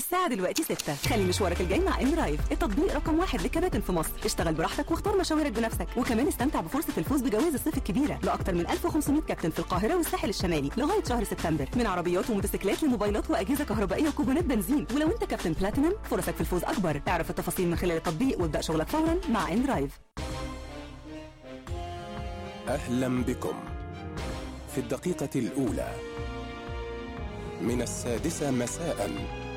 الساعة دلوقتي 6 خلي مشوارك الجاي مع ان درايف التطبيق رقم واحد للكباتن في مصر اشتغل براحتك واختار مشاويرك بنفسك وكمان استمتع بفرصة الفوز بجوائز الصيف الكبيرة لأكثر من 1500 كابتن في القاهرة والساحل الشمالي لغاية شهر سبتمبر من عربيات وموتوسيكلات لموبايلات وأجهزة كهربائية وكوبونات بنزين ولو انت كابتن بلاتينم فرصك في الفوز أكبر اعرف التفاصيل من خلال التطبيق وابدأ شغلك فورا مع ان درايف أهلا بكم في الدقيقة الأولى من السادسة مساء